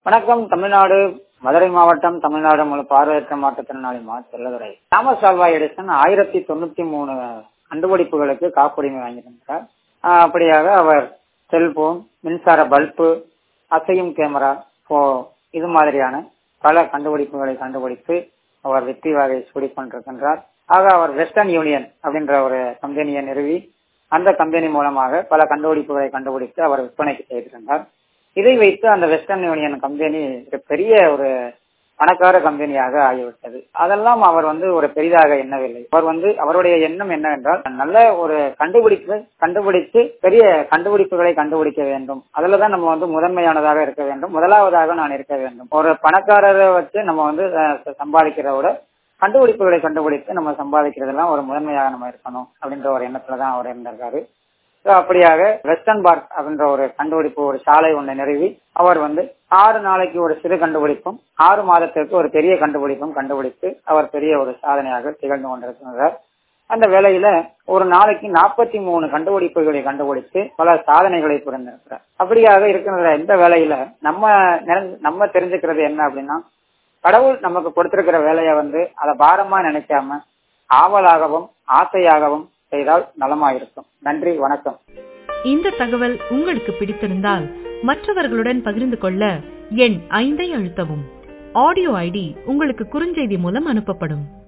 வணக்கம் தமிழ்நாடு மதுரை மாவட்டம் தமிழ்நாடு முழு பார்வையற்ற மாற்றுத்திறனாளி மா செல்லதுரை தாமஸ் ஆல்வா எடிசன் ஆயிரத்தி தொண்ணூத்தி மூணு கண்டுபிடிப்புகளுக்கு காப்புரிமை வாங்கியிருந்தார் ஆஹ் அப்படியாக அவர் செல்போன் மின்சார பல்பு அசையும் கேமரா போ இது மாதிரியான பல கண்டுபிடிப்புகளை கண்டுபிடித்து அவர் வெற்றி வகை சூடிக் கொண்டிருக்கின்றார் ஆக அவர் வெஸ்டர்ன் யூனியன் அப்படின்ற ஒரு கம்பெனியை நிறுவி அந்த கம்பெனி மூலமாக பல கண்டுபிடிப்புகளை கண்டுபிடித்து அவர் விற்பனைக்கு செய்திருந்தார் இதை வைத்து அந்த வெஸ்டர்ன் யூனியன் கம்பெனி ஒரு பெரிய ஒரு பணக்கார கம்பெனியாக ஆகிவிட்டது அதெல்லாம் அவர் வந்து ஒரு பெரிதாக எண்ணவில்லை அவர் வந்து அவருடைய எண்ணம் என்னவென்றால் நல்ல ஒரு கண்டுபிடிப்பு கண்டுபிடித்து பெரிய கண்டுபிடிப்புகளை கண்டுபிடிக்க வேண்டும் அதுலதான் நம்ம வந்து முதன்மையானதாக இருக்க வேண்டும் முதலாவதாக நான் இருக்க வேண்டும் ஒரு பணக்காரரை வச்சு நம்ம வந்து அஹ், சம்பாதிக்கிறத விட கண்டுபிடிப்புகளை கண்டுபிடித்து நம்ம சம்பாதிக்கிறதெல்லாம் ஒரு முதன்மையாக நம்ம இருக்கணும் அப்படின்ற ஒரு எண்ணத்துல தான் அவர் இருந்திருக்காரு So, அப்படியாக வெஸ்டர்ன் பார்க் அப்படின்ற ஒரு கண்டுபிடிப்பு ஒரு சாலை ஒன்றை நிறுவி அவர் வந்து ஆறு நாளைக்கு ஒரு சிறு கண்டுபிடிப்பும் ஆறு மாதத்திற்கு ஒரு பெரிய கண்டுபிடிப்பும் கண்டுபிடித்து அவர் பெரிய ஒரு சாதனையாக திகழ்ந்து கொண்டிருக்கிறார் அந்த வேளையில ஒரு நாளைக்கு நாற்பத்தி மூணு கண்டுபிடிப்புகளை கண்டுபிடித்து பல சாதனைகளை புரிந்திருக்கிறார் அப்படியாக இருக்கிற இந்த வேலையில நம்ம நினை- நம்ம தெரிஞ்சுக்கிறது என்ன அப்படின்னா கடவுள் நமக்கு கொடுத்திருக்கிற வேலையை வந்து அதை பாரமா நினைக்காம ஆவலாகவும் ஆசையாகவும் செய்தால் நலமாயிருக்கும் நன்றி வணக்கம் இந்த தகவல் உங்களுக்கு பிடித்திருந்தால் மற்றவர்களுடன் பகிர்ந்து கொள்ள எண் ஐந்தை அழுத்தவும் ஆடியோ ஐடி உங்களுக்கு குறுஞ்செய்தி மூலம் அனுப்பப்படும்